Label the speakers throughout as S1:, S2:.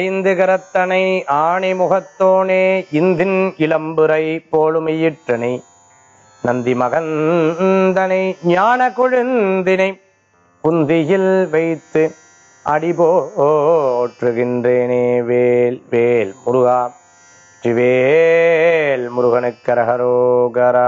S1: ஐந்து கரத்தனை ஆணி முகத்தோனே இந்தின் இளம்புரை போலுமையிற்றனை நந்தி மகந்தனை ஞான கொழுந்தினை புந்தியில் வைத்து அடிபோற்றுகின்றேனே வேல் வேல் முருகா வெற்றிவேல் முருகனுக்கரகரோகரா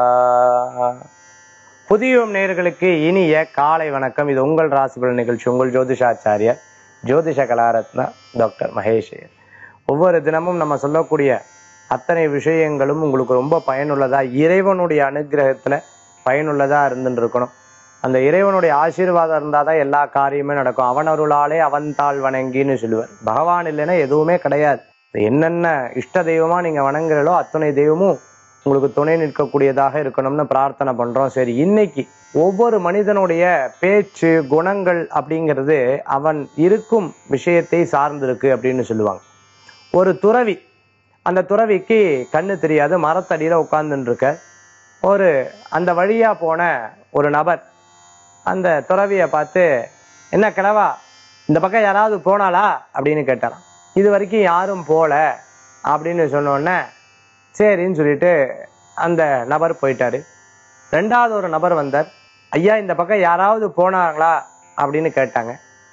S1: புதியோம் நேயர்களுக்கு இனிய காலை வணக்கம் இது உங்கள் ராசிபலன் நிகழ்ச்சி உங்கள் ஜோதிஷாச்சாரியர் ஜோதிஷ கலாரத்னா டாக்டர் மகேஷ் ஐயர். ஒவ்வொரு தினமும் நம்ம சொல்லக்கூடிய அத்தனை விஷயங்களும் உங்களுக்கு ரொம்ப பயனுள்ளதா இறைவனுடைய அனுகிரகத்துல பயனுள்ளதா இருந்துட்டு இருக்கணும் அந்த இறைவனுடைய ஆசீர்வாதம் இருந்தாதான் எல்லா காரியமே நடக்கும் அவன் அருளாலே அவன் தாள் வணங்கின்னு சொல்லுவார் பகவான் இல்லைன்னா எதுவுமே கிடையாது என்னென்ன இஷ்ட தெய்வமா நீங்க வணங்குறீங்களோ அத்தனை தெய்வமும் உங்களுக்கு துணை நிற்கக்கூடியதாக இருக்கணும்னு பிரார்த்தனை பண்றோம் சரி இன்னைக்கு ஒவ்வொரு மனிதனுடைய பேச்சு குணங்கள் அப்படிங்கிறது அவன் இருக்கும் விஷயத்தை சார்ந்திருக்கு அப்படின்னு சொல்லுவாங்க ஒரு துறவி அந்த துறவிக்கு கண்ணு தெரியாது மரத்தடியில உட்கார்ந்துட்டு இருக்க ஒரு அந்த வழியா போன ஒரு நபர் அந்த துறவியை பார்த்து என்ன கிழவா இந்த பக்கம் யாராவது போனாளா அப்படின்னு கேட்டாராம் இது வரைக்கும் யாரும் போல அப்படின்னு சொன்ன உடனே சரின்னு சொல்லிட்டு அந்த நபர் போயிட்டாரு ரெண்டாவது ஒரு நபர் வந்தார் ஐயா இந்த பக்கம் யாராவது போனாங்களா அப்படின்னு கேட்டாங்க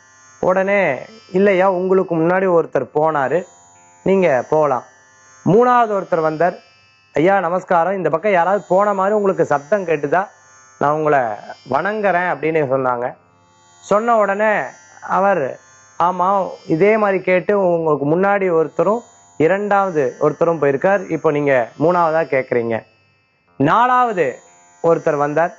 S1: உடனே இல்லையா உங்களுக்கு முன்னாடி ஒருத்தர் போனாரு நீங்க போகலாம் மூணாவது ஒருத்தர் வந்தார் ஐயா நமஸ்காரம் இந்த பக்கம் யாராவது போன மாதிரி உங்களுக்கு சத்தம் கேட்டுதா நான் உங்களை வணங்குறேன் அப்படின்னு சொன்னாங்க சொன்ன உடனே அவர் ஆமா இதே மாதிரி கேட்டு உங்களுக்கு முன்னாடி ஒருத்தரும் இரண்டாவது ஒருத்தரும் போயிருக்கார் இப்போ நீங்க மூணாவதா கேட்குறீங்க நாலாவது ஒருத்தர் வந்தார்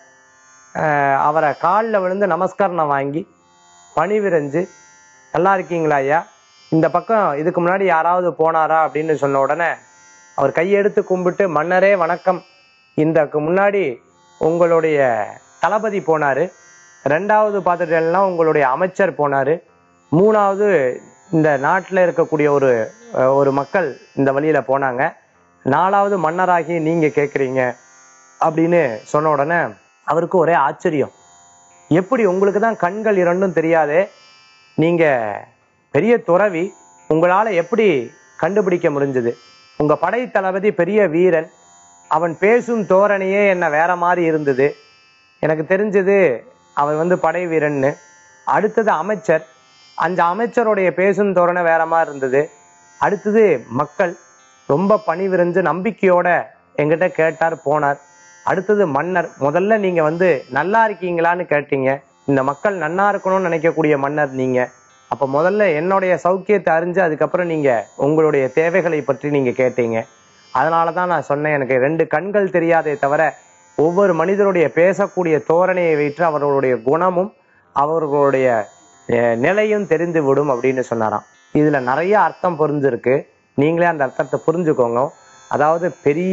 S1: அஹ் அவரை காலில் விழுந்து நமஸ்காரம் வாங்கி பணிவிரைஞ்சு நல்லா இருக்கீங்களா ஐயா இந்த பக்கம் இதுக்கு முன்னாடி யாராவது போனாரா அப்படின்னு சொன்ன உடனே அவர் கையெடுத்து கும்பிட்டு மன்னரே வணக்கம் இந்தக்கு முன்னாடி உங்களுடைய தளபதி போனாரு ரெண்டாவது பார்த்துட்டேன்னா உங்களுடைய அமைச்சர் போனாரு மூணாவது இந்த நாட்டில் இருக்கக்கூடிய ஒரு அஹ், ஒரு மக்கள் இந்த வழியில போனாங்க நாலாவது மன்னராகி நீங்க கேட்குறீங்க அப்படின்னு சொன்ன உடனே அவருக்கு ஒரே ஆச்சரியம் எப்படி உங்களுக்கு தான் கண்கள் இரண்டும் தெரியாதே நீங்க பெரிய துறவி உங்களால எப்படி கண்டுபிடிக்க முடிஞ்சது உங்க படை தளபதி பெரிய வீரன் அவன் பேசும் தோரணையே என்ன வேற மாதிரி இருந்தது எனக்கு தெரிஞ்சது அவன் வந்து படை வீரன்னு அடுத்தது அமைச்சர் அந்த அமைச்சருடைய பேசும் தோரணை வேற மாதிரி இருந்தது அடுத்தது மக்கள் ரொம்ப பணிவிரைஞ்சு நம்பிக்கையோட என்கிட்ட கேட்டார் போனார் அடுத்தது மன்னர் முதல்ல நீங்க வந்து நல்லா இருக்கீங்களான்னு கேட்டீங்க இந்த மக்கள் நன்னா இருக்கணும்னு நினைக்கக்கூடிய மன்னர் நீங்க அப்ப முதல்ல என்னுடைய சௌக்கியத்தை அறிஞ்சு அதுக்கப்புறம் நீங்க உங்களுடைய தேவைகளை பற்றி நீங்க கேட்டீங்க அதனாலதான் நான் சொன்னேன் எனக்கு ரெண்டு கண்கள் தெரியாதே தவிர ஒவ்வொரு மனிதருடைய பேசக்கூடிய தோரணையை வைத்து அவர்களுடைய குணமும் அவர்களுடைய அஹ், நிலையும் தெரிந்து விடும் அப்படின்னு சொன்னாராம் இதுல நிறைய அர்த்தம் புரிஞ்சிருக்கு நீங்களே அந்த அர்த்தத்தை புரிஞ்சுக்கோங்க அதாவது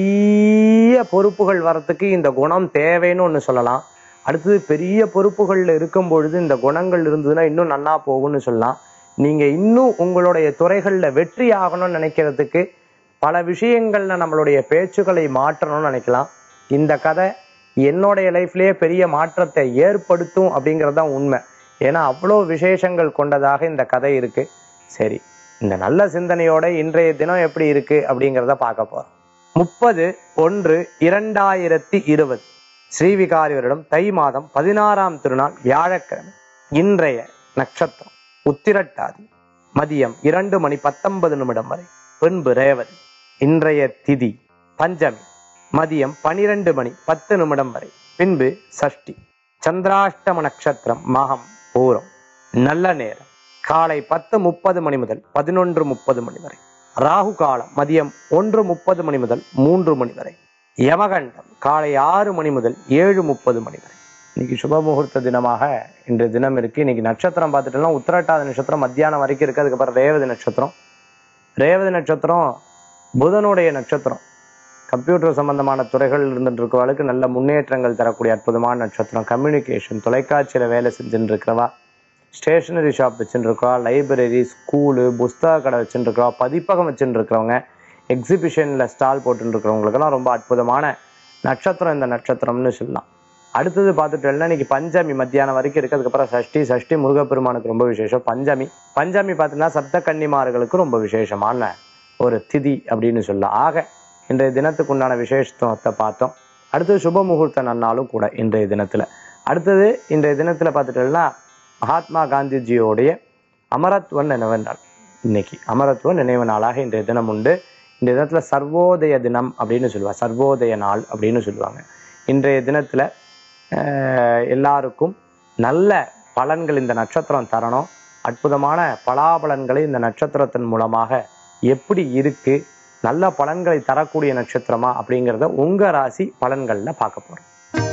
S1: பெரிய பொறுப்புகள் வர்றதுக்கு இந்த குணம் தேவைன்னு ஒன்று சொல்லலாம் அடுத்தது பெரிய பொறுப்புகள்ல இருக்கும் பொழுது இந்த குணங்கள் இருந்ததுன்னா இன்னும் நன்னா போகும்னு சொல்லலாம் நீங்க இன்னும் உங்களுடைய துறைகள்ல வெற்றி ஆகணும்னு நினைக்கிறதுக்கு பல விஷயங்கள்ல நம்மளுடைய பேச்சுக்களை மாற்றணும்னு நினைக்கலாம் இந்த கதை என்னுடைய லைஃப்லயே பெரிய மாற்றத்தை ஏற்படுத்தும் அப்படிங்கிறது தான் உண்மை ஏன்னா அவ்வளோ விசேஷங்கள் கொண்டதாக இந்த கதை இருக்கு சரி இந்த நல்ல சிந்தனையோட இன்றைய தினம் எப்படி இருக்கு அப்படிங்கிறத பார்க்க போறோம் முப்பது ஒன்று இரண்டாயிரத்தி இருபது ஸ்ரீவிகாரி வருடம் தை மாதம் பதினாறாம் திருநாள் வியாழக்கிழமை இன்றைய நட்சத்திரம் உத்திரட்டாதி மதியம் இரண்டு மணி பத்தொன்பது நிமிடம் வரை பின்பு ரேவதி இன்றைய திதி பஞ்சமி மதியம் பனிரெண்டு மணி பத்து நிமிடம் வரை பின்பு சஷ்டி சந்திராஷ்டம நட்சத்திரம் மகம் பூரம் நல்ல நேரம் காலை பத்து முப்பது மணி முதல் பதினொன்று முப்பது மணி வரை ராகு காலம் மதியம் ஒன்று முப்பது மணி முதல் மூன்று மணி வரை யமகண்டம் காலை ஆறு மணி முதல் ஏழு முப்பது மணி வரை இன்னைக்கு சுப முகூர்த்த தினமாக இன்று தினம் இருக்கு இன்னைக்கு நட்சத்திரம் பார்த்துட்டோம்னா உத்திரட்டாத நட்சத்திரம் மத்தியானம் வரைக்கும் இருக்கு அதுக்கப்புறம் ரேவதி நட்சத்திரம் ரேவதி நட்சத்திரம் புதனுடைய நட்சத்திரம் கம்ப்யூட்டர் சம்பந்தமான துறைகள் இருந்துட்டு இருக்கிறவளுக்கு நல்ல முன்னேற்றங்கள் தரக்கூடிய அற்புதமான நட்சத்திரம் கம்யூனிகேஷன் தொலைக்காட்சியில வேலை செஞ்சுட்டு இருக்கிறவா ஸ்டேஷனரி ஷாப் வச்சுட்டு இருக்கவா லைப்ரரி ஸ்கூலு புஸ்தக கடை வச்சுட்டு இருக்கிறவா பதிப்பகம் வச்சுட்டு இருக்கிறவங்க எக்ஸிபிஷன்ல ஸ்டால் போட்டுட்டு இருக்கிறவங்களுக்கெல்லாம் ரொம்ப அற்புதமான நட்சத்திரம் இந்த நட்சத்திரம்னு சொல்லலாம் அடுத்தது பார்த்துட்டோம்னா இன்னைக்கு பஞ்சமி மத்தியானம் வரைக்கும் இருக்கு அதுக்கப்புறம் சஷ்டி சஷ்டி முருகப்பெருமானுக்கு ரொம்ப விசேஷம் பஞ்சமி பஞ்சமி பார்த்தீங்கன்னா சப்த கன்னிமார்களுக்கு ரொம்ப விசேஷமான ஒரு திதி அப்படின்னு சொல்லலாம் ஆக இன்றைய தினத்துக்கு உண்டான விசேஷத்தை பார்த்தோம் அடுத்தது சுப முகூர்த்த நன்னாலும் கூட இன்றைய தினத்துல அடுத்தது இன்றைய தினத்துல பார்த்துட்டோம்னா மகாத்மா காந்திஜியோடைய அமரத்துவ நினைவு நாள் இன்னைக்கு அமரத்துவ நினைவு நாளாக இன்றைய தினம் உண்டு இந்த தினத்துல சர்வோதய தினம் அப்படின்னு சொல்லுவாங்க சர்வோதய நாள் அப்படின்னு சொல்லுவாங்க இன்றைய தினத்துல ஆஹ், எல்லாருக்கும் நல்ல பலன்கள் இந்த நட்சத்திரம் தரணும் அற்புதமான பலாபலன்களை இந்த நட்சத்திரத்தின் மூலமாக எப்படி இருக்கு நல்ல பலன்களை தரக்கூடிய நட்சத்திரமா அப்படிங்கிறத உங்க ராசி பலன்கள்ல பார்க்க போறோம்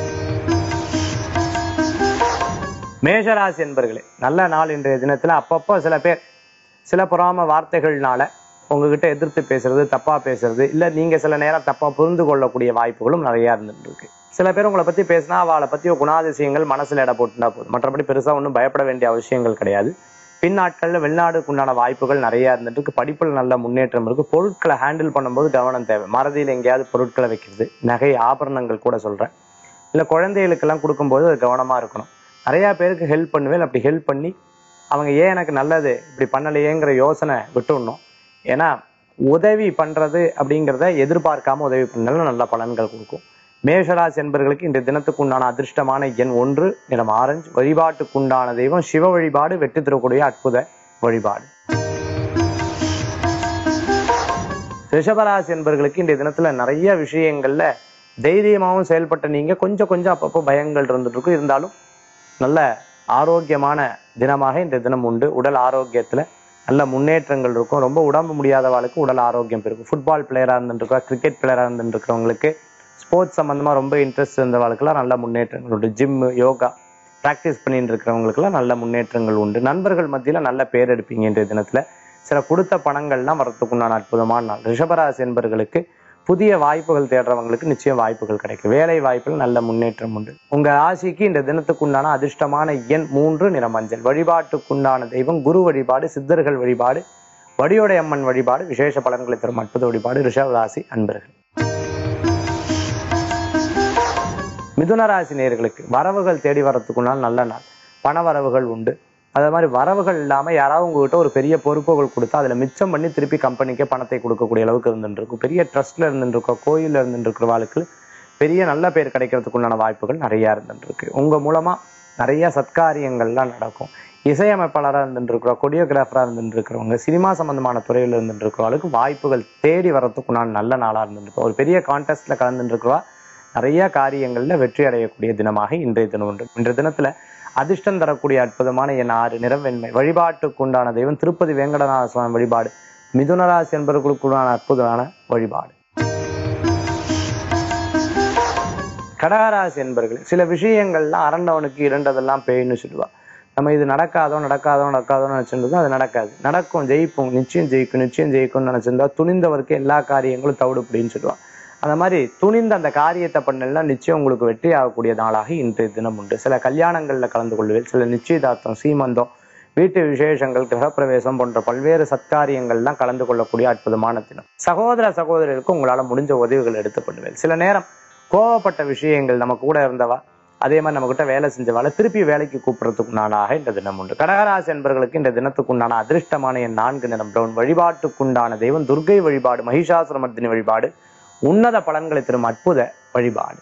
S1: மேஷராசி என்பர்களே நல்ல நாள் இன்றைய தினத்துல அப்பப்போ சில பேர் சில பொறாம வார்த்தைகள்னால உங்ககிட்ட எதிர்த்து பேசுறது தப்பா பேசுறது இல்ல நீங்க சில நேரம் தப்பா புரிந்து கொள்ளக்கூடிய வாய்ப்புகளும் நிறைய இருந்துட்டு இருக்கு சில பேர் உங்களை பத்தி பேசினா அவளை பத்தி குணாதிசயங்கள் மனசுல இட போட்டுனா போதும் மற்றபடி பெருசா ஒன்றும் பயப்பட வேண்டிய அவசியங்கள் கிடையாது பின்னாட்கள்ல வெளிநாடுக்கு உண்டான வாய்ப்புகள் நிறைய இருந்துட்டு இருக்கு படிப்புல நல்ல முன்னேற்றம் இருக்கு பொருட்களை ஹேண்டில் பண்ணும்போது கவனம் தேவை மறதியில் எங்கேயாவது பொருட்களை வைக்கிறது நகை ஆபரணங்கள் கூட சொல்றேன் இல்ல குழந்தைகளுக்கெல்லாம் கொடுக்கும்போது அது கவனமா இருக்கணும் நிறைய பேருக்கு ஹெல்ப் பண்ணுவேன் அப்படி ஹெல்ப் பண்ணி அவங்க ஏன் எனக்கு நல்லது இப்படி பண்ணலையேங்கிற யோசனை விட்டுடணும் ஏன்னா உதவி பண்றது அப்படிங்கிறத எதிர்பார்க்காம உதவி பண்ணாலும் நல்ல பலன்கள் கொடுக்கும் மேஷராசி என்பர்களுக்கு இந்த தினத்துக்கு உண்டான அதிர்ஷ்டமான எண் ஒன்று நிறம் ஆரஞ்சு வழிபாட்டுக்கு உண்டான தெய்வம் சிவ வழிபாடு வெற்றி தரக்கூடிய அற்புத வழிபாடு ரிஷபராசி என்பர்களுக்கு இந்த தினத்துல நிறைய விஷயங்கள்ல தைரியமாகவும் செயல்பட்ட நீங்க கொஞ்சம் கொஞ்சம் அப்பப்போ பயங்கள் இருந்துட்டு இருக்கும் இருந்தாலும் நல்ல ஆரோக்கியமான தினமாக இந்த தினம் உண்டு உடல் ஆரோக்கியத்துல நல்ல முன்னேற்றங்கள் இருக்கும் ரொம்ப உடம்பு முடியாதவாளுக்கு உடல் ஆரோக்கியம் பெருக்கும் ஃபுட்பால் பிளேயராக இருந்துருக்கா கிரிக்கெட் பிளேயராக இருந்துருக்கிறவங்களுக்கு ஸ்போர்ட்ஸ் சம்மந்தமா ரொம்ப இன்ட்ரெஸ்ட் இருந்தவாளுக்கெல்லாம் நல்ல முன்னேற்றங்கள் உண்டு ஜிம்மு யோகா ப்ராக்டிஸ் பண்ணிட்டு இருக்கிறவங்களுக்குலாம் நல்ல முன்னேற்றங்கள் உண்டு நண்பர்கள் மத்தியில நல்ல பேர் எடுப்பீங்க இன்றைய தினத்துல சில கொடுத்த பணங்கள்லாம் வரத்துக்குண்டான அற்புதமான நாள் ரிஷபராசி என்பர்களுக்கு புதிய வாய்ப்புகள் தேடுறவங்களுக்கு நிச்சயம் வாய்ப்புகள் கிடைக்கும் வேலை வாய்ப்பில் நல்ல முன்னேற்றம் உண்டு உங்க ராசிக்கு இந்த தினத்துக்குண்டான அதிர்ஷ்டமான எண் மூன்று நிற மஞ்சள் வழிபாட்டுக்குண்டான தெய்வம் குரு வழிபாடு சித்தர்கள் வழிபாடு வடியோடை அம்மன் வழிபாடு விசேஷ பலன்களை தரும் அற்புத வழிபாடு ரிஷப ராசி அன்பர்கள் மிதுன ராசி நேயர்களுக்கு வரவுகள் தேடி வரத்துக்குனால் நல்ல நாள் பண வரவுகள் உண்டு அதே மாதிரி வரவுகள் இல்லாம யாராவது உங்ககிட்ட ஒரு பெரிய பொறுப்புகள் கொடுத்தா அதுல மிச்சம் பண்ணி திருப்பி கம்பெனிக்கே பணத்தை கொடுக்கக்கூடிய அளவுக்கு இருந்துட்டு இருக்கும் பெரிய ட்ரஸ்ட்ல இருந்துட்டு இருக்கோம் கோயில்ல இருந்துட்டு இருக்கிற வாழ்க்கை பெரிய நல்ல பேர் கிடைக்கிறதுக்குண்டான வாய்ப்புகள் நிறைய இருந்துட்டு இருக்கு உங்க மூலமா நிறைய சத்காரியங்கள்லாம் நடக்கும் இசையமைப்பாளராக இருந்துட்டு இருக்கிறோம் கொடியோகிராஃபராக இருந்துட்டு இருக்கிறவங்க சினிமா சம்பந்தமான துறையில் இருந்துட்டு இருக்கிறவங்களுக்கு வாய்ப்புகள் தேடி வரத்துக்குண்டான நல்ல நாளா இருந்துட்டு இருக்கும் ஒரு பெரிய கான்டெஸ்ட்ல கலந்துட்டு இருக்கிறவா நிறைய காரியங்கள்ல வெற்றி அடையக்கூடிய தினமாக இன்றைய தினம் உண்டு இன்றைய தினத்துல அதிர்ஷ்டம் தரக்கூடிய அற்புதமான என் ஆறு நிறம் வெண்மை வழிபாட்டுக்கு உண்டான தெய்வம் திருப்பதி வேங்கடநாத சுவாமி வழிபாடு மிதுனராசி என்பவர்களுக்கு உண்டான அற்புதமான வழிபாடு கடகராசி என்பர்கள் சில விஷயங்கள்லாம் அரண்டவனுக்கு இரண்டதெல்லாம் பேய்னு சொல்லுவா நம்ம இது நடக்காதோ நடக்காதோ நடக்காதோ நினைச்சிருந்தோம் அது நடக்காது நடக்கும் ஜெயிப்போம் நிச்சயம் ஜெயிக்கும் நிச்சயம் ஜெயிக்கும்னு நினைச்சிருந்தா துணிந்தவருக்கு எல்லா காரியங்களும் தவிடுபடின்னு சொல்லுவா அந்த மாதிரி துணிந்த அந்த காரியத்தை பண்ணலன்னா நிச்சயம் உங்களுக்கு வெற்றி ஆகக்கூடிய நாளாக இன்றைய தினம் உண்டு சில கல்யாணங்கள்ல கலந்து கொள்வேன் சில நிச்சயதார்த்தம் சீமந்தம் வீட்டு விசேஷங்கள் கிரகப்பிரவேசம் போன்ற பல்வேறு சத்காரியங்கள்லாம் கலந்து கொள்ளக்கூடிய அற்புதமான தினம் சகோதர சகோதரருக்கு உங்களால முடிஞ்ச உதவிகள் எடுத்து பண்ணுவேன் சில நேரம் கோவப்பட்ட விஷயங்கள் நம்ம கூட இருந்தவா அதே மாதிரி நம்ம கிட்ட வேலை செஞ்சவாளை திருப்பி வேலைக்கு கூப்பிடுறதுக்கு நாளாக இந்த தினம் உண்டு கடகராசி என்பவர்களுக்கு இந்த தினத்துக்குண்டான அதிர்ஷ்டமான என் நான்கு நிறம் பிரவுன் வழிபாட்டுக்குண்டான தெய்வம் துர்க்கை வழிபாடு மகிஷாசுரமர்த்தினி வழிபாடு உன்னத பலன்களை தரும் அற்புத வழிபாடு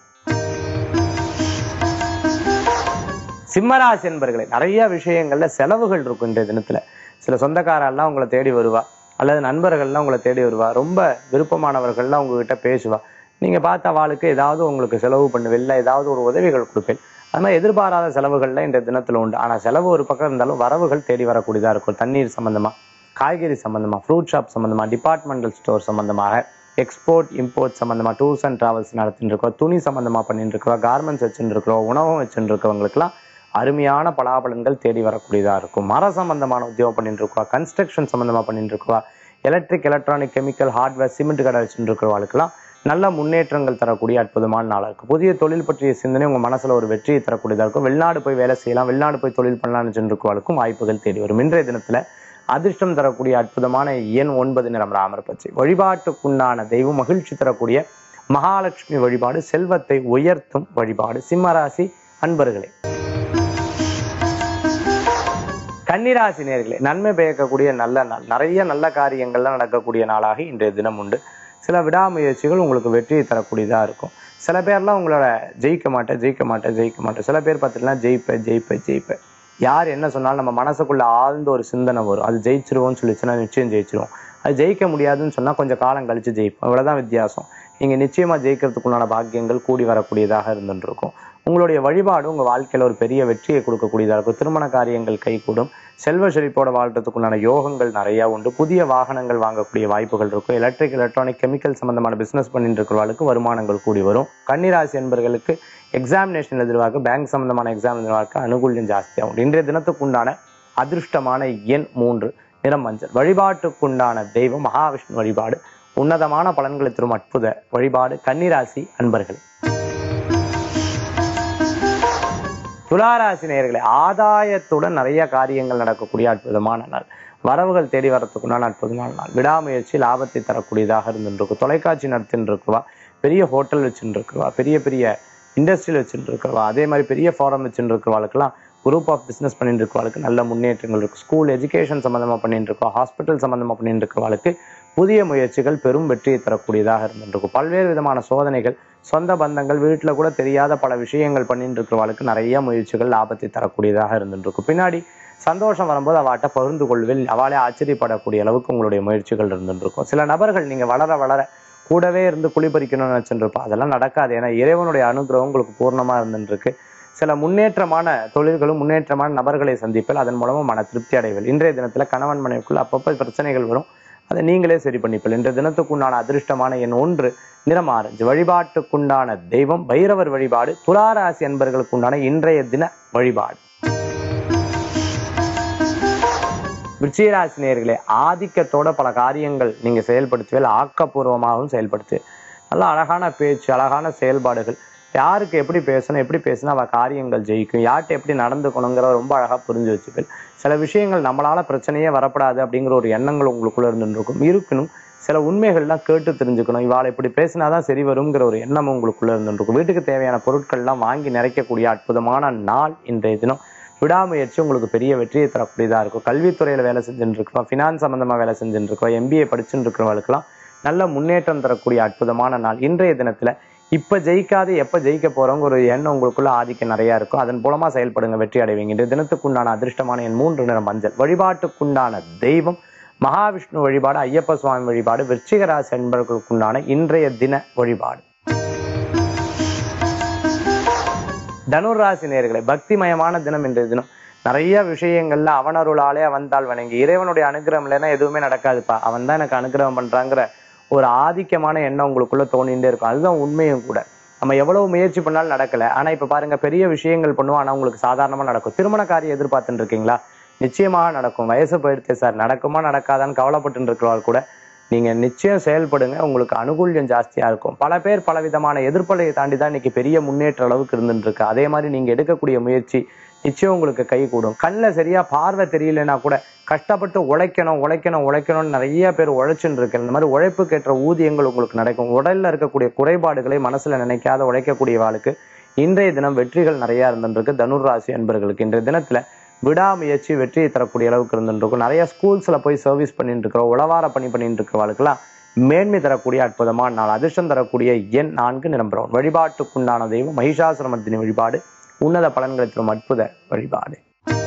S1: சிம்மராசி என்பர்களே நிறைய விஷயங்கள்ல செலவுகள் இருக்கும் இன்றைய தினத்துல சில சொந்தக்காரெல்லாம் உங்களை தேடி வருவா அல்லது நண்பர்கள்லாம் உங்களை தேடி வருவா ரொம்ப விருப்பமானவர்கள்லாம் உங்ககிட்ட பேசுவா நீங்க பார்த்த வாளுக்கு ஏதாவது உங்களுக்கு செலவு பண்ணுவேன் இல்லை ஏதாவது ஒரு உதவிகள் கொடுப்பேன் அது மாதிரி எதிர்பாராத செலவுகள்ல இந்த தினத்துல உண்டு ஆனா செலவு ஒரு பக்கம் இருந்தாலும் வரவுகள் தேடி வரக்கூடியதா இருக்கும் தண்ணீர் சம்பந்தமா காய்கறி சம்பந்தமா ஃப்ரூட் ஷாப் சம்பந்தமா டிபார்ட்மெண்டல் ஸ்டோர் சம்பந்தமாக எக்ஸ்போர்ட் இம்போர்ட் சம்பந்தமா டூர்ஸ் அண்ட் டிராவல்ஸ் நடத்திட்டு இருக்கோம் துணி சம்பந்தமா பண்ணிட்டு இருக்கிறோம் கார்மெண்ட்ஸ் வச்சுட்டு இருக்கிறோம் உணவும் வச்சுட்டு இருக்கவங்களுக்குலாம் அருமையான பலாபலன்கள் தேடி வரக்கூடியதா இருக்கும் மர சம்பந்தமான உத்தியோகம் பண்ணிட்டு இருக்கோம் கன்ஸ்ட்ரக்ஷன் சம்பந்தமா பண்ணிட்டு இருக்கோம் electric electronic chemical hardware cement கடை வச்சுட்டு இருக்கிறவங்களுக்குலாம் நல்ல முன்னேற்றங்கள் தரக்கூடிய அற்புதமான நாளாக இருக்கும் புதிய தொழில் பற்றிய சிந்தனை உங்க மனசுல ஒரு வெற்றியை தரக்கூடியதா இருக்கும் வெளிநாடு போய் வேலை செய்யலாம் வெளிநாடு போய் தொழில் பண்ணலாம்னு சென்றிருக்கவங்களுக்கும் வாய்ப்புகள் தேடி வரும் இன்றைய தினத்துல அதிர்ஷ்டம் தரக்கூடிய அற்புதமான எண் ஒன்பது நிறம் ராமர் பச்சை வழிபாட்டுக்குண்டான தெய்வம் மகிழ்ச்சி தரக்கூடிய மகாலட்சுமி வழிபாடு செல்வத்தை உயர்த்தும் வழிபாடு சிம்மராசி அன்பர்களே கன்னிராசி நேர்களே நன்மை பயக்கக்கூடிய நல்ல நாள் நிறைய நல்ல காரியங்கள்லாம் நடக்கக்கூடிய நாளாக இன்றைய தினம் உண்டு சில விடாமுயற்சிகள் உங்களுக்கு வெற்றியை தரக்கூடியதா இருக்கும் சில பேர்லாம் உங்களோட ஜெயிக்க மாட்டேன் ஜெயிக்க மாட்டேன் ஜெயிக்க மாட்டேன் சில பேர் பார்த்தீங்கன்னா ஜெயிப்பேன் ஜெயிப்பேன் ஜெயிப்பேன் யார் என்ன சொன்னாலும் நம்ம மனசுக்குள்ள ஆழ்ந்த ஒரு சிந்தனை வரும் அது ஜெயிச்சிருவோம்னு சொல்லிச்சுன்னா நிச்சயம் ஜெயிச்சிருவோம் அது ஜெயிக்க முடியாதுன்னு சொன்னா கொஞ்சம் காலம் கழிச்சு ஜெயிப்போம் இவ்வளவுதான் வித்தியாசம் நீங்க நிச்சயமா ஜெயிக்கிறதுக்குள்ளான பாக்கியங்கள் கூடி வரக்கூடியதாக இருந்துட்டு இருக்கும் உங்களுடைய வழிபாடு உங்க வாழ்க்கையில ஒரு பெரிய வெற்றியை கொடுக்கக்கூடியதா இருக்கும் திருமண காரியங்கள் கைகூடும் செல்வ செழிப்போட வாழ்றதுக்குண்டான யோகங்கள் நிறைய உண்டு புதிய வாகனங்கள் வாங்கக்கூடிய வாய்ப்புகள் இருக்கும் எலக்ட்ரிக் எலக்ட்ரானிக் கெமிக்கல் சம்பந்தமான பிசினஸ் பண்ணிட்டு இருக்கிறவர்களுக்கு வருமானங்கள் கூடி வரும் கன்னிராசி என்பவர்களுக்கு எக்ஸாமினேஷன் எதிர்பார்க்க பேங்க் சம்பந்தமான எக்ஸாம் எதிர்பார்க்க அனுகூல்யம் ஜாஸ்தியாகும் இன்றைய தினத்துக்குண்டான அதிர்ஷ்டமான எண் மூன்று நிறம் மஞ்சள் வழிபாட்டுக்குண்டான தெய்வம் மகாவிஷ்ணு வழிபாடு உன்னதமான பலன்களை தரும் அற்புத வழிபாடு கன்னிராசி அன்பர்கள் துளாராசி நேயர்களே ஆதாயத்துடன் நிறைய காரியங்கள் நடக்கக்கூடிய அற்புதமான நாள் வரவுகள் தேடி வரத்துக்குண்டான அற்புதமான நாள் விடாமுயற்சி லாபத்தை தரக்கூடியதாக இருந்துருக்கு தொலைக்காட்சி நடத்தின்னு இருக்குவா பெரிய ஹோட்டல் வச்சுட்டு இருக்குவா பெரிய பெரிய இண்டஸ்ட்ரியல் வச்சுட்டு இருக்கிறவா அதே மாதிரி பெரிய ஃபாரம் வச்சுட்டு இருக்கிறவாளுக்கெல்லாம் குரூப் ஆஃப் பிஸ்னஸ் பண்ணிட்டு இருக்கிறவாளுக்கு நல்ல முன்னேற்றங்கள் இருக்கும் ஸ்கூல் எஜுகேஷன் சம்மந்தமாக பண்ணிட்டு இருக்கோம் ஹாஸ்பிட்டல் சம்மந்தமாக பண்ணிட்டு இருக்கிறவாளுக்கு புதிய முயற்சிகள் பெரும் வெற்றியை தரக்கூடியதாக இருந்துருக்கும் பல்வேறு விதமான சோதனைகள் சொந்த பந்தங்கள் வீட்டில் கூட தெரியாத பல விஷயங்கள் பண்ணிட்டு இருக்கிறவாளுக்கு நிறைய முயற்சிகள் லாபத்தை தரக்கூடியதாக இருந்துருக்கும் பின்னாடி சந்தோஷம் வரும்போது அவாட்ட பகிர்ந்து கொள்வில் அவளே ஆச்சரியப்படக்கூடிய அளவுக்கு உங்களுடைய முயற்சிகள் இருந்துருக்கும் சில நபர்கள் நீங்க வளர வளர கூடவே இருந்து குளிபறிக்கணும்னு நினைச்சுருப்பா அதெல்லாம் நடக்காது ஏன்னா இறைவனுடைய அனுகிரகம் உங்களுக்கு பூர்ணமா இருந்துருக்கு சில முன்னேற்றமான தொழில்களும் முன்னேற்றமான நபர்களை சந்திப்பில் அதன் மூலமா மன திருப்தி அடைவில் இன்றைய தினத்துல கணவன் மனைவிக்குள்ள அப்பப்போ பிரச்சனைகள் வரும் அதை நீங்களே சரி பண்ணிப்பீங்க இன்றைய தினத்துக்குண்டான அதிர்ஷ்டமான எண் ஒன்று நிறம் ஆரஞ்சு வழிபாட்டுக்குண்டான தெய்வம் பைரவர் வழிபாடு துளாராசி என்பர்களுக்கு உண்டான இன்றைய தின வழிபாடு விருச்சிகராசி நேயர்களே ஆதிக்கத்தோட பல காரியங்கள் நீங்க செயல்படுத்துவேல் ஆக்கப்பூர்வமாகவும் செயல்படுத்து நல்ல அழகான பேச்சு அழகான செயல்பாடுகள் யாருக்கு எப்படி பேசணும் எப்படி பேசினா அவ காரியங்கள் ஜெயிக்கும் யார்கிட்ட எப்படி நடந்துக்கணுங்கிற ரொம்ப அழகா புரிஞ்சு வச்சுப்பேன் சில விஷயங்கள் நம்மளால பிரச்சனையே வரப்படாது அப்படிங்கிற ஒரு எண்ணங்கள் உங்களுக்குள்ள இருந்துருக்கும் இருக்கணும் சில உண்மைகள்லாம் கேட்டு தெரிஞ்சுக்கணும் இவாளை இப்படி பேசினாதான் சரி வருங்கிற ஒரு எண்ணம் உங்களுக்குள்ள இருந்துருக்கும் வீட்டுக்கு தேவையான பொருட்கள்லாம் வாங்கி நிறைக்கக்கூடிய அற்புதமான நாள் இன்றைய தினம் விடாமுயற்சி உங்களுக்கு பெரிய வெற்றியை தரக்கூடியதா இருக்கும் கல்வித்துறையில வேலை செஞ்சுட்டு இருக்கிறோம் ஃபினான்ஸ் சம்பந்தமா வேலை செஞ்சுட்டு இருக்கிறோம் எம்பிஏ படிச்சுட்டு இருக்கிறவங்களுக்குலாம் நல்ல முன்னேற்றம் தரக்கூடிய அற்புதமான நாள் இன்றைய தினத்துல இப்ப ஜெயிக்காது எப்ப ஜெயிக்க போறோங்க ஒரு எண்ணம் உங்களுக்குள்ள ஆதிக்கம் நிறைய இருக்கும் அதன் மூலமா செயல்படுங்க வெற்றி அடைவீங்க இன்றைய தினத்துக்குண்டான அதிர்ஷ்டமான என் மூன்று நிற மஞ்சள் வழிபாட்டுக்குண்டான தெய்வம் மகாவிஷ்ணு வழிபாடு ஐயப்ப சுவாமி வழிபாடு விருச்சிக ராசி என்பவர்களுக்குண்டான இன்றைய தின வழிபாடு தனுர் ராசி நேர்களை பக்திமயமான தினம் இன்றைய தினம் நிறைய விஷயங்கள்ல அவனருளாலே வந்தால் வணங்கி இறைவனுடைய அனுகிரகம் இல்லைன்னா எதுவுமே நடக்காதுப்பா அவன் தான் எனக்கு அனுகிரகம் பண்றாங்கிற ஒரு ஆதிக்கமான எண்ணம் உங்களுக்குள்ள தோணிகிட்டே இருக்கும் அதுதான் உண்மையும் கூட நம்ம எவ்வளவு முயற்சி பண்ணாலும் நடக்கல ஆனா இப்ப பாருங்க பெரிய விஷயங்கள் பண்ணுவோம் ஆனா உங்களுக்கு சாதாரணமா நடக்கும் திருமண காரியம் எதிர்பார்த்துட்டு இருக்கீங்களா நிச்சயமாக நடக்கும் வயசு போயிடுச்சு சார் நடக்குமா நடக்காதான்னு கவலைப்பட்டு இருக்கிறவர்கள் கூட நீங்க நிச்சயம் செயல்படுங்க உங்களுக்கு அனுகூல்யம் ஜாஸ்தியா இருக்கும் பல பேர் பல விதமான எதிர்ப்பலையை தாண்டி தான் இன்னைக்கு பெரிய முன்னேற்ற அளவுக்கு இருந்துட்டு இருக்கு அதே மாதிரி நீங்க எடுக்கக்கூடிய முயற்சி நிச்சயம் உங்களுக்கு கை கூடும் கண்ணில் சரியா பார்வை தெரியலனா கூட கஷ்டப்பட்டு உழைக்கணும் உழைக்கணும் உழைக்கணும்னு நிறைய பேர் உழைச்சுன்னு இருக்கு இந்த மாதிரி உழைப்புக்கேற்ற ஊதியங்கள் உங்களுக்கு நடக்கும் உடல்ல இருக்கக்கூடிய குறைபாடுகளை மனசுல நினைக்காத உழைக்கக்கூடிய வாழ்க்கை இன்றைய தினம் வெற்றிகள் நிறைய இருந்துருக்கு தனுர் ராசி அன்பர்களுக்கு இன்றைய தினத்துல விடாமுயற்சி வெற்றியை தரக்கூடிய அளவுக்கு இருந்துருக்கும் நிறைய ஸ்கூல்ஸ்ல போய் சர்வீஸ் பண்ணிட்டு இருக்கிறோம் உளவார பணி பண்ணிட்டு இருக்கிறவர்களுக்கெல்லாம் மேன்மை தரக்கூடிய அற்புதமான நாள் அதிர்ஷ்டம் தரக்கூடிய எண் நான்கு நிரம்புறோம் வழிபாட்டுக்குண்டான தெய்வம் மகிஷாசுரமர்த்தினி வழிபாடு உன்னத பலன்களை தரும் அற்புத வழிபாடு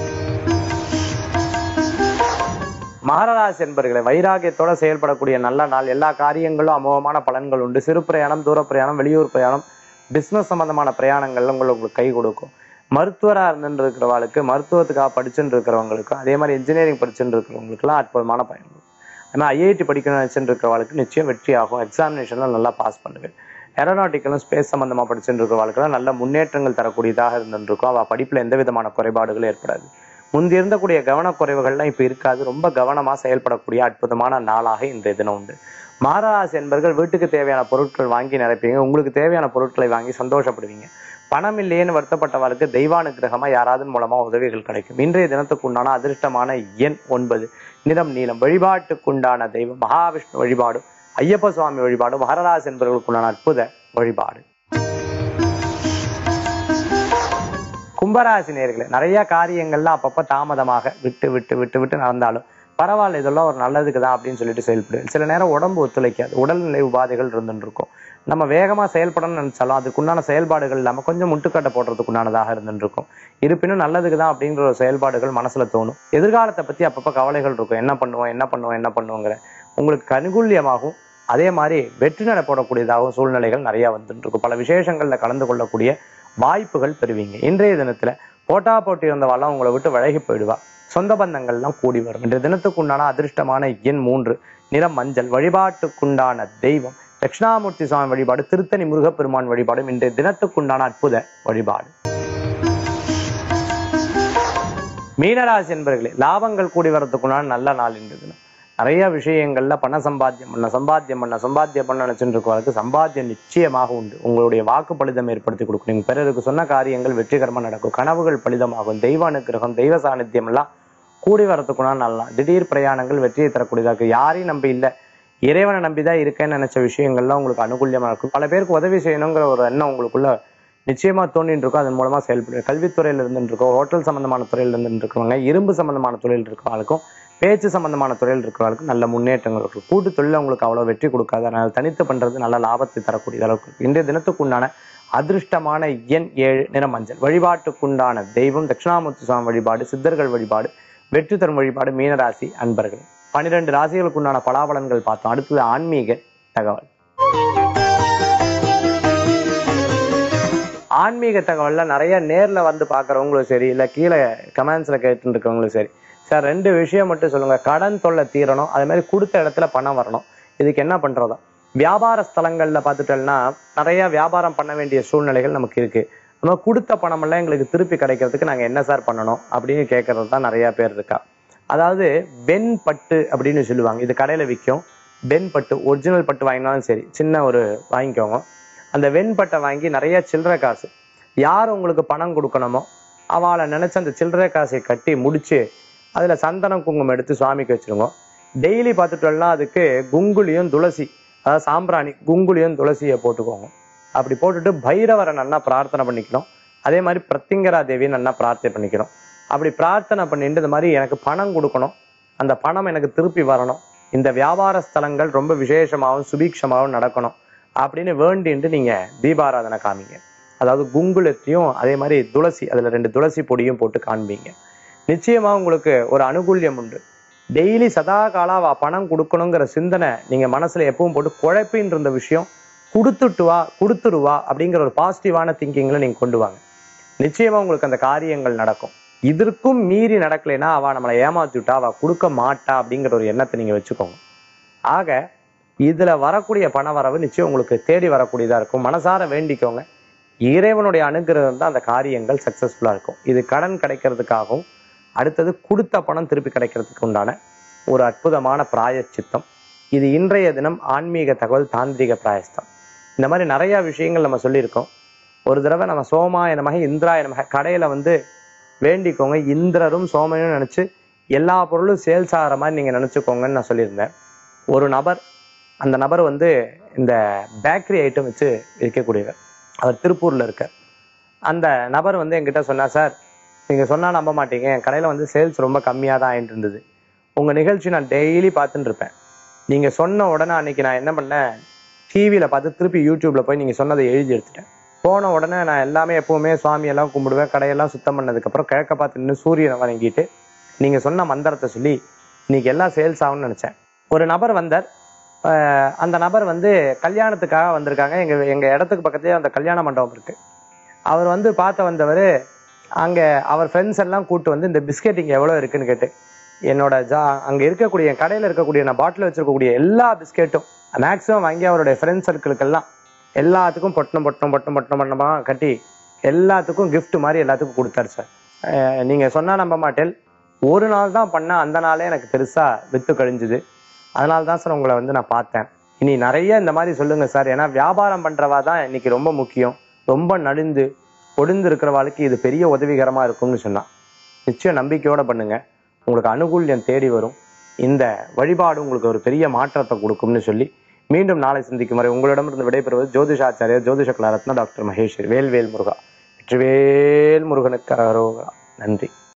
S1: மகராசி என்பர்களை வைராகியத்தோட செயல்படக்கூடிய நல்ல நாள் எல்லா காரியங்களும் அமோகமான பலன்கள் உண்டு சிறு பிரயாணம் தூர பிரயாணம் வெளியூர் பிரயாணம் பிசினஸ் சம்பந்தமான பிரயாணங்கள்ல உங்களுக்கு கை கொடுக்கும் மருத்துவரா இருந்துட்டு இருக்கிறவங்களுக்கு மருத்துவத்துக்காக படிச்சுட்டு இருக்கிறவங்களுக்கு அதே மாதிரி இன்ஜினியரிங் படிச்சுட்டு இருக்கிறவங்களுக்குலாம் அற்புதமான பயன் அதே மாதிரி ஐஐடி படிக்கணும்னு நினைச்சுட்டு இருக்கிறவங்களுக்கு நிச்சயம் வெற்றி ஆகும் எக்ஸாமினேஷன்ல நல்லா பாஸ் பண்ணுவேன் ஏரோநாட்டிக்கலும் ஸ்பேஸ் சம்பந்தமா படிச்சுட்டு இருக்கிறவங்களுக்குலாம் நல்ல முன்னேற்றங்கள் தரக்கூடியதாக இருந்துட்டு இருக்கும் அவ படிப்புல எந்த விதமான குறைபாடுகளும் ஏற்படாது முந்தி இருந்தக்கூடிய கவனக்குறைவுகள்லாம் இப்ப இருக்காது ரொம்ப கவனமா செயல்படக்கூடிய அற்புதமான நாளாக இன்றைய தினம் உண்டு மாரராசி என்பர்கள் வீட்டுக்கு தேவையான பொருட்கள் வாங்கி நிரப்பீங்க உங்களுக்கு தேவையான பொருட்களை வாங்கி சந்தோஷப்படுவீங்க பணம் இல்லையேன்னு வருத்தப்பட்டவருக்கு தெய்வானுகிரகமா யாராவது மூலமா உதவிகள் கிடைக்கும் இன்றைய தினத்துக்கு உண்டான அதிர்ஷ்டமான எண் ஒன்பது நிறம் நீளம் வழிபாட்டுக்குண்டான தெய்வம் மகாவிஷ்ணு வழிபாடு ஐயப்ப சுவாமி வழிபாடு மகராசி என்பவர்களுக்குண்டான அற்புத வழிபாடு கும்பராசி நேர்களே நிறைய காரியங்கள்லாம் அப்பப்ப தாமதமாக விட்டு விட்டு விட்டு விட்டு நடந்தாலும் பரவாயில்ல இதெல்லாம் ஒரு நல்லதுக்கு தான் அப்படின்னு சொல்லிட்டு செயல்படு சில நேரம் உடம்பு ஒத்துழைக்காது உடல்நிலை உபாதைகள் இருந்துட்டு இருக்கும் நம்ம வேகமா செயல்படணும்னு நினைச்சாலும் அதுக்குண்டான செயல்பாடுகள் இல்லாம கொஞ்சம் முட்டுக்கட்டை போடுறதுக்குண்டானதாக இருந்துட்டு இருக்கும் இருப்பினும் நல்லதுக்கு தான் அப்படிங்கிற ஒரு செயல்பாடுகள் மனசுல தோணும் எதிர்காலத்தை பத்தி அப்பப்ப கவலைகள் இருக்கும் என்ன பண்ணுவோம் என்ன பண்ணுவோம் என்ன பண்ணுவோங்கிற உங்களுக்கு அனுகூல்யமாகவும் அதே மாதிரி வெற்றி நடை போடக்கூடியதாகவும் சூழ்நிலைகள் நிறைய வந்துட்டு இருக்கும் பல விசேஷங்கள்ல கலந்து கொள்ளக்கூடிய வாய்ப்புகள் பெறுவீங்க இன்றைய தினத்துல போட்டா போட்டி இருந்தவாள்லாம் உங்களை விட்டு விலகி போயிடுவா சொந்த பந்தங்கள்லாம் கூடி வரும் இன்றைய தினத்துக்குண்டான அதிர்ஷ்டமான எண் மூன்று நிறம் மஞ்சள் வழிபாட்டுக்குண்டான தெய்வம் தட்சிணாமூர்த்தி சுவாமி வழிபாடு திருத்தணி முருகப்பெருமான் வழிபாடும் இன்றைய தினத்துக்குண்டான அற்புத வழிபாடு மீனராசி என்பர்களே லாபங்கள் கூடி வரதுக்குண்டான நல்ல நாள் இன்றைய தினம் நிறைய விஷயங்கள்ல பண சம்பாத்தியம் பண்ண சம்பாத்தியம் பண்ண சம்பாத்தியம் பண்ண நினைச்சுட்டு இருக்கவங்களுக்கு சம்பாத்தியம் நிச்சயமாக உண்டு உங்களுடைய வாக்கு பலிதம் ஏற்படுத்தி கொடுக்கும் நீங்க பிறருக்கு சொன்ன காரியங்கள் வெற்றிகரமா நடக்கும் கனவுகள் பலிதமாகும் தெய்வ அனுக்கிரகம் தெய்வ சாநித்தியம் எல்லாம் கூடி வரத்துக்குனா நல்லா திடீர் பிரயாணங்கள் வெற்றியை தரக்கூடியதா இருக்கு யாரையும் நம்பி இல்லை இறைவனை நம்பிதான் இருக்கேன்னு நினைச்ச விஷயங்கள்லாம் உங்களுக்கு அனுகூல்யமா இருக்கும் பல பேருக்கு உதவி செய்யணுங்கிற ஒரு எண்ணம் உங்களுக்குள்ள நிச்சயமா தோண்டிட்டு இருக்கும் அதன் மூலமா செயல்படும் கல்வித்துறையில இருந்துட்டு இருக்கோம் ஹோட்டல் சம்பந்தமான துறையில இருந்துட்டு இருக்கிறவங்க இரும்பு சம்பந்தமான துறையில் இருக்கிறவங்களுக்கும் பேச்சு சம்பந்தமான துறையில் இருக்கிறவர்களுக்கு நல்ல முன்னேற்றங்கள் இருக்கும் கூட்டு தொழில் உங்களுக்கு அவ்வளவு வெற்றி கொடுக்காது அதனால தனித்து பண்றது நல்ல லாபத்தை தரக்கூடிய அளவுக்கு இருக்கு. இன்றைய தினத்துக்குண்டான அதிர்ஷ்டமான எண் ஏழு நிற மஞ்சள் வழிபாட்டுக்குண்டான தெய்வம் தட்சிணாமூர்த்தி சுவாமி வழிபாடு சித்தர்கள் வழிபாடு வெற்றி தரும் வழிபாடு மீனராசி அன்பர்கள் பன்னிரெண்டு ராசிகளுக்குண்டான பலாபலன்கள் பார்த்தோம் அடுத்தது ஆன்மீக தகவல் ஆன்மீக தகவல்ல நிறைய நேர்ல வந்து பாக்குறவங்களும் சரி இல்ல கீழே கமெண்ட்ஸ்ல கேட்டு இருக்கவங்களும் சரி சார் ரெண்டு விஷயம் மட்டும் சொல்லுங்க கடன் தொல்லை தீரணும் அதே மாதிரி கொடுத்த இடத்துல பணம் வரணும் இதுக்கு என்ன பண்றதா வியாபார ஸ்தலங்கள்ல பார்த்துட்டோம்னா நிறைய வியாபாரம் பண்ண வேண்டிய சூழ்நிலைகள் நமக்கு இருக்கு நம்ம கொடுத்த பணம் எல்லாம் எங்களுக்கு திருப்பி கிடைக்கிறதுக்கு நாங்க என்ன சார் பண்ணணும் அப்படின்னு கேட்கறது தான் நிறைய பேர் இருக்கா அதாவது வெண் பட்டு அப்படின்னு சொல்லுவாங்க இது கடையில விற்கும் வெண் பட்டு ஒரிஜினல் பட்டு வாங்கினாலும் சரி சின்ன ஒரு வாங்கிக்கோங்க அந்த வெண்பட்டை வாங்கி நிறைய சில்லறை காசு யார் உங்களுக்கு பணம் கொடுக்கணுமோ அவளை நினைச்சு அந்த சில்லறை காசை கட்டி முடிச்சு அதுல சந்தனம் குங்குமம் எடுத்து சுவாமிக்கு வச்சிருங்க டெய்லி பார்த்துட்டோம்னா அதுக்கு குங்குலியும் துளசி அதாவது சாம்பிராணி குங்குலியும் துளசியை போட்டுக்கோங்க அப்படி போட்டுட்டு பைரவரை நன்னா பிரார்த்தனை பண்ணிக்கணும் அதே மாதிரி பிரத்திங்கரா தேவியை நன்னா பிரார்த்தனை பண்ணிக்கணும் அப்படி பிரார்த்தனை பண்ணிட்டு இந்த மாதிரி எனக்கு பணம் கொடுக்கணும் அந்த பணம் எனக்கு திருப்பி வரணும் இந்த வியாபார ஸ்தலங்கள் ரொம்ப விசேஷமாகவும் சுபீட்சமாகவும் நடக்கணும் அப்படின்னு வேண்டின்ட்டு நீங்க தீபாராதனை காமிங்க அதாவது குங்குலத்தையும் அதே மாதிரி துளசி அதுல ரெண்டு துளசி பொடியும் போட்டு காண்பீங்க நிச்சயமா உங்களுக்கு ஒரு அனுகூல்யம் உண்டு டெய்லி சதா காலாவா பணம் கொடுக்கணுங்கிற சிந்தனை நீங்க மனசுல எப்பவும் போட்டு குழப்பின்னு இருந்த விஷயம் கொடுத்துட்டு வா கொடுத்துருவா அப்படிங்கிற ஒரு பாசிட்டிவான திங்கிங்ல நீங்க கொண்டு வாங்க நிச்சயமா உங்களுக்கு அந்த காரியங்கள் நடக்கும் இதற்கும் மீறி நடக்கலைன்னா அவ நம்மளை ஏமாத்தி விட்டா அவ கொடுக்க மாட்டா அப்படிங்கிற ஒரு எண்ணத்தை நீங்க வச்சுக்கோங்க ஆக இதுல வரக்கூடிய பண வரவு நிச்சயம் உங்களுக்கு தேடி வரக்கூடியதா இருக்கும் மனசார வேண்டிக்கோங்க இறைவனுடைய அனுகிரகம் தான் அந்த காரியங்கள் சக்சஸ்ஃபுல்லா இருக்கும் இது கடன் கிடைக்கிறதுக்காகவும் அடுத்தது கொடுத்த பணம் திருப்பி கிடைக்கிறதுக்கு உண்டான ஒரு அற்புதமான பிராயச்சித்தம் இது இன்றைய தினம் ஆன்மீக தகவல் தாந்திரிக பிராயஸ்தம் இந்த மாதிரி நிறைய விஷயங்கள் நம்ம சொல்லியிருக்கோம் ஒரு தடவை நம்ம சோமாய நமக இந்திராய நமக கடையில வந்து வேண்டிக்கோங்க இந்திரரும் சோமனும் நினைச்சு எல்லா பொருளும் சேல்ஸ் ஆகிற மாதிரி நீங்க நினைச்சுக்கோங்கன்னு நான் சொல்லியிருந்தேன் ஒரு நபர் அந்த நபர் வந்து இந்த பேக்கரி ஐட்டம் வச்சு விற்கக்கூடியவர் அவர் திருப்பூர்ல இருக்கார் அந்த நபர் வந்து என்கிட்ட சொன்னார் சார் நீங்க சொன்னா நம்ப மாட்டீங்க என் கடையில வந்து சேல்ஸ் ரொம்ப கம்மியா தான் ஆயிட்டு இருந்தது உங்க நிகழ்ச்சி நான் டெய்லி பார்த்துட்டு இருப்பேன் நீங்க சொன்ன உடனே அன்னைக்கு நான் என்ன பண்ணேன் டிவியில பார்த்து திருப்பி யூடியூப்ல போய் நீங்க சொன்னதை எழுதி எடுத்துட்டேன் போன உடனே நான் எல்லாமே எப்பவுமே சுவாமி எல்லாம் கும்பிடுவேன் கடையெல்லாம் சுத்தம் பண்ணதுக்கு அப்புறம் கிழக்க பார்த்து நின்று சூரியனை வணங்கிட்டு நீங்க சொன்ன மந்திரத்தை சொல்லி இன்னைக்கு எல்லாம் சேல்ஸ் ஆகும்னு நினைச்சேன் ஒரு நபர் வந்தார் ஆஹ் அந்த நபர் வந்து கல்யாணத்துக்காக வந்திருக்காங்க எங்க எங்க இடத்துக்கு பக்கத்துலயே அந்த கல்யாண மண்டபம் இருக்கு அவர் வந்து பார்த்த வந்தவர் அங்க அவர் ஃப்ரெண்ட்ஸ் எல்லாம் கூட்டு வந்து இந்த பிஸ்கெட் இங்க எவ்வளவு இருக்குன்னு கேட்டு என்னோட ஜா அங்க இருக்கக்கூடிய என் கடையில இருக்கக்கூடிய நான் பாட்டில் வச்சிருக்கக்கூடிய எல்லா பிஸ்கெட்டும் மேக்ஸிமம் வாங்கி அவருடைய ஃப்ரெண்ட் சர்க்கிளுக்கெல்லாம் எல்லாத்துக்கும் பொட்டணம் பொட்டணம் பொட்டணம் பொட்டணம் பொட்டணமா கட்டி எல்லாத்துக்கும் gift மாதிரி எல்லாத்துக்கும் கொடுத்தாரு சார் அஹ் நீங்க சொன்னா நம்ப மாட்டேன் ஒரு நாள் தான் பண்ண அந்த நாளே எனக்கு பெருசா வித்து கழிஞ்சுது அதனால தான் சார் உங்களை வந்து நான் பார்த்தேன் இனி நிறைய இந்த மாதிரி சொல்லுங்க சார் ஏன்னா வியாபாரம் பண்றவா தான் இன்னைக்கு ரொம்ப முக்கியம் ரொம்ப நலிந்து ஒடிந்து இருக்கிறவாளுக்கு இது பெரிய உதவிகரமா இருக்கும்னு சொன்னான் நிச்சயம் நம்பிக்கையோட பண்ணுங்க உங்களுக்கு அனுகூல்யம் தேடி வரும் இந்த வழிபாடு உங்களுக்கு ஒரு பெரிய மாற்றத்தை கொடுக்கும்னு சொல்லி மீண்டும் நாளை சந்திக்கும் வரை உங்களிடமிருந்து விடைபெறுவது ஜோதிஷாச்சாரியர் ஜோதிஷ கலாரத்னா டாக்டர் மகேஸ்வரி வேல்வேல் முருகா வெற்றிவேல் முருகனுக்கு அரோகரா நன்றி